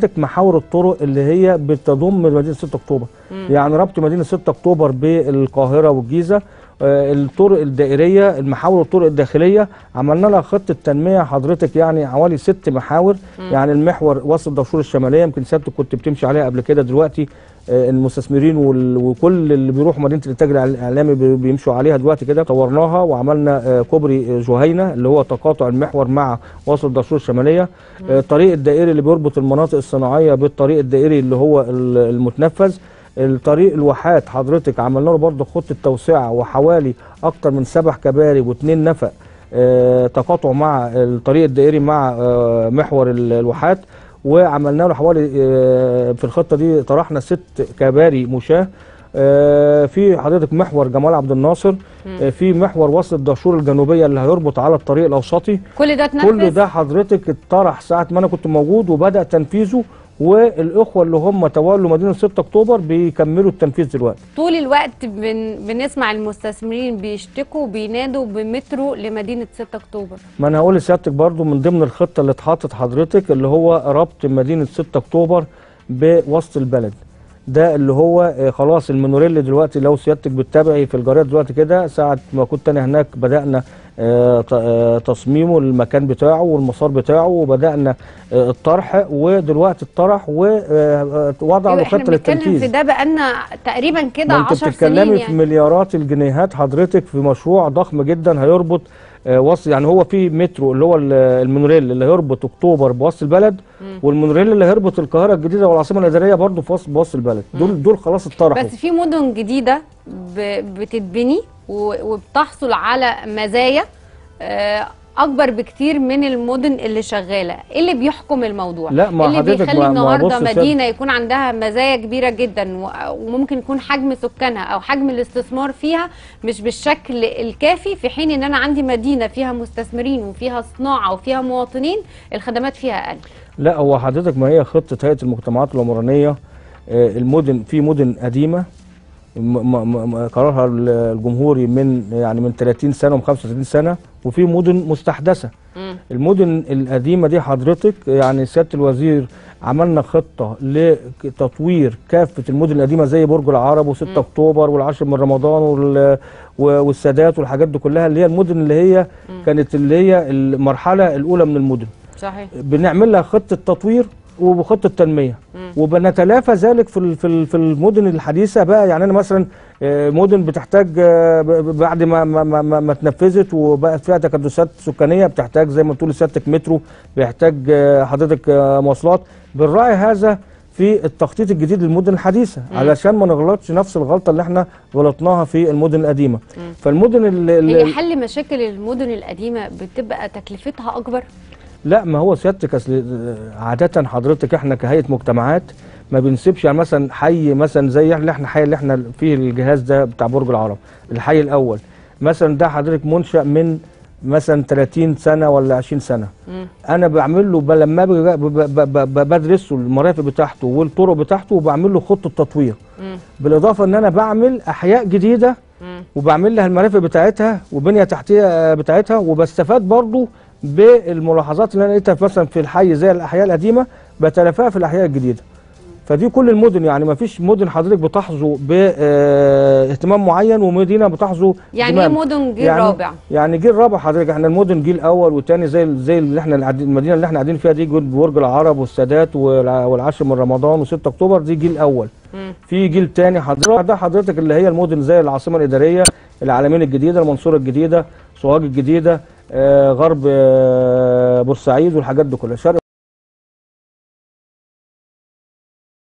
محاور الطرق اللي هي بتضم مدينه 6 اكتوبر يعني ربط مدينه 6 اكتوبر بالقاهره والجيزه آه، الطرق الدائريه المحاور الطرق الداخليه عملنا لها خطه تنميه حضرتك يعني حوالي ست محاور يعني المحور وسط دهشور الشماليه يمكن سيادتك كنت بتمشي عليها قبل كده دلوقتي آه، المستثمرين وال- وكل اللي بيروحوا مدينه الانتاج الاعلامي بي- بيمشوا عليها دلوقتي كده طورناها وعملنا آه، كوبري آه، جهينه اللي هو تقاطع المحور مع وسط دهشور الشماليه آه، الطريق الدائري اللي بيربط المناطق الصناعيه بالطريق الدائري اللي هو ال- المتنفذ الطريق الواحات حضرتك عملنا له برضه خطه توسعه وحوالي اكتر من سبع كباري واثنين نفق آه، تقاطع مع الطريق الدائري مع آه، محور ال- الواحات وعملنا له حوالي آه، في الخطه دي طرحنا ست كباري مشاه آه، في حضرتك محور جمال عبد الناصر آه، في محور وسط دهشور الجنوبيه اللي هيربط على الطريق الاوسطي كل ده اتنفذ كل ده حضرتك اتطرح ساعه ما انا كنت موجود وبدا تنفيذه والاخوه اللي هم تولوا مدينه 6 اكتوبر بيكملوا التنفيذ دلوقتي طول الوقت بن... بنسمع المستثمرين بيشتكوا بينادوا بمترو لمدينه 6 اكتوبر ما انا هقول لسيادتك برضو من ضمن الخطه اللي اتحطت حضرتك اللي هو ربط مدينه 6 اكتوبر بوسط البلد ده اللي هو آه، خلاص المونوريل دلوقتي لو سيادتك بتتابعي في الجريده دلوقتي كده ساعه ما كنت انا هناك بدانا آه، ت- آه، تصميمه المكان بتاعه والمسار بتاعه وبدانا آه، الطرح ودلوقتي اتطرح ووضع ايوه له احنا خطه بنتكلم في للتنفيذ ده بقالنا تقريبا كده ما انت 10 بتتكلمي سنين في يعني مليارات الجنيهات حضرتك في مشروع ضخم جدا هيربط آه، وصل يعني هو في مترو اللي هو ال- المونوريل اللي هيربط اكتوبر بوسط البلد والمونوريل اللي هيربط القاهره الجديده والعاصمه الاداريه برضه في وسط بوسط البلد دول دول خلاص اتطرحوا بس في مدن جديده ب... بتتبني و... وبتحصل على مزايا آه، اكبر بكتير من المدن اللي شغاله ايه اللي بيحكم الموضوع لا، ما إيه اللي حضرتك بيخلي ما- ما النهارده بص يا مدينه يكون عندها مزايا كبيره جدا و- وممكن يكون حجم سكانها او حجم الاستثمار فيها مش بالشكل الكافي في حين ان انا عندي مدينه فيها مستثمرين وفيها صناعه وفيها مواطنين الخدمات فيها اقل لا هو حضرتك ما هي خطه هيئه المجتمعات العمرانيه آه، المدن في مدن قديمه م- م- م- قرارها ال- الجمهوري من يعني من 30 سنه و 35 سنه وفي مدن مستحدثه مم. المدن القديمه دي حضرتك يعني سياده الوزير عملنا خطه لتطوير كافه المدن القديمه زي برج العرب و6 اكتوبر والعاشر من رمضان وال- و- والسادات والحاجات دي كلها اللي هي المدن اللي هي كانت اللي هي المرحله الاولى من المدن صحيح بنعمل لها خطه تطوير وخطه تنميه وبنتلافى ذلك في ال- في ال- في المدن الحديثه بقى يعني انا مثلا آه، مدن بتحتاج آه، ب- ب- بعد ما ما ما, ما, ما اتنفذت وبقت فيها تكدسات سكانيه بتحتاج زي ما تقول سيادتك مترو بيحتاج آه، حضرتك آه، مواصلات بنراعي هذا في التخطيط الجديد للمدن الحديثه علشان ما نغلطش نفس الغلطه اللي احنا غلطناها في المدن القديمه فالمدن ال- ال- هي حل مشاكل المدن القديمه بتبقى تكلفتها اكبر لا ما هو سيادتك اصل عادة حضرتك احنا كهيئة مجتمعات ما بنسيبش يعني مثلا حي مثلا زي اللي احنا حي اللي احنا فيه الجهاز ده بتاع برج العرب الحي الاول مثلا ده حضرتك منشأ من مثلا 30 سنة ولا 20 سنة انا بعمل له ب- لما باجي ب- ب- ب- ب- بدرسه المرافق بتاعته والطرق بتاعته وبعمل له خطة تطوير بالاضافة ان انا بعمل احياء جديدة وبعمل لها المرافق بتاعتها وبنيه تحتيه بتاعتها وبستفاد برضو بالملاحظات اللي انا لقيتها في- مثلا في الحي زي الاحياء القديمه بتلافاها في الاحياء الجديده فدي كل المدن يعني ما فيش مدن حضرتك بتحظو باهتمام معين ومدينه بتحظو يعني ايه اهتمام. مدن جيل يعني رابع يعني جيل رابع حضرتك احنا المدن جيل اول والتاني زي زي اللي احنا العد- المدينه اللي احنا قاعدين فيها دي جيل برج العرب والسادات والع- والعاشر من رمضان و6 اكتوبر دي جيل اول مم. في جيل تاني حضرتك ده حضرتك اللي هي المدن زي العاصمه الاداريه العالمين الجديده المنصوره الجديده سوهاج الجديده آه غرب آه بورسعيد والحاجات دي كلها شرق